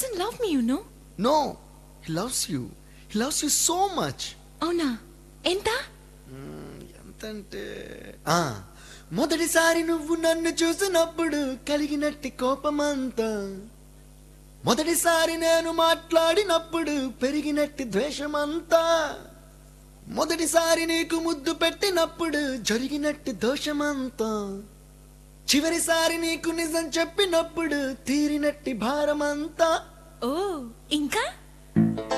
dozen love me you no no he loves you he loves you so much అవునా ఎంత ఎంతంటే ఆ, మొదటిసారి నువ్వు నన్ను చూసినప్పుడు కలిగినట్టి కోపమంతా మొదటిసారి నేను మాట్లాడినప్పుడు పెరిగినట్టి ద్వేషమంతా మొదటిసారి నీకు ముద్దు పెట్టినప్పుడు జరిగినట్టు దోషమంతా చివరిసారి నీకు నిజం చెప్పినప్పుడు తీరినట్టి భారమంతా ఓ ఇంకా